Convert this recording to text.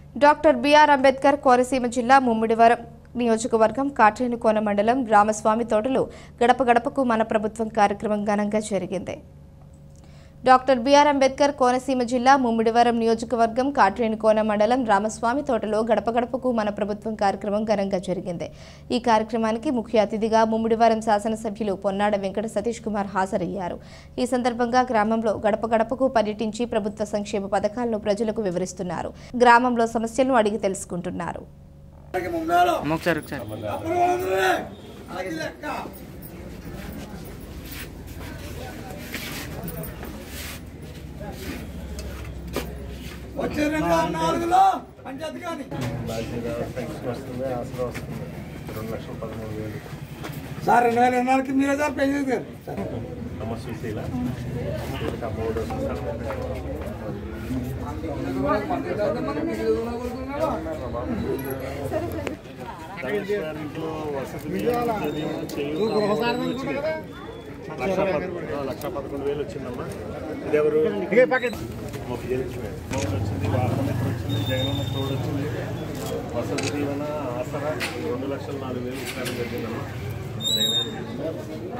doctor BR Ambedkar Konaseema జిల్లా ముమ్మిడివరం నియోజకవర్గం కాట్రేనికోన మండలం రామస్వామి తోటలో గడప గడపకు మన ప్రభుత్వం కార్యక్రమం ఘనంగా జరిగింది డాక్టర్ బిఆర్ అంబేద్కర్ కోనసీమ జిల్లా ముమ్మిడివరం నియోజకవర్గం కాట్రేనికోన మండలం రామస్వామి తోటలో గడప గడపకు మన ప్రభుత్వం కార్యక్రమం ఘనంగా జరిగింది ఈ కార్యక్రమానికి ముఖ్య అతిథిగా ముమ్మిడివరం శాసనసభ్యులు పొన్నాడ వెంకట సతీష్ కుమార్ హాజరయ్యారు ఈ సందర్భంగా గ్రామంలో గడప గడపకు పర్యటించి ప్రభుత్వ సంక్షేమ పథకాలను ప్రజలకు వివరిస్తున్నారు గ్రామంలో సమస్యలను అడిగి తెలుసుకుంటున్నారు అమ్మ ఒకసారి ఒకసారి వచ్చే రెండు వేల నాలుగులో పంచాయతీ కానీ పెన్షన్ వస్తుంది ఆసరా వస్తుంది రెండు లక్షల పదమూడు వేలు సార్ రెండు వేల ఇరవై నాలుగుకి మీరే సార్ పెన్షన్ గారు సార్ అమ్మ సుశీల వీళ్ళకి అమ్మఒడి ఇంట్లో వసతి లక్ష పదకొండు లక్ష పదకొండు వేలు వచ్చిందమ్మా ఇది ఎవరు మాకు గెలిచిపోయారు మోహన్ వచ్చింది వాహనమిత్ర వచ్చింది జగనన్న తోడు వచ్చింది వసతి దీవెన ఆసరా రెండు లక్షల నాలుగు వేలు ఇస్తాను జరిగిందమ్మా జగన్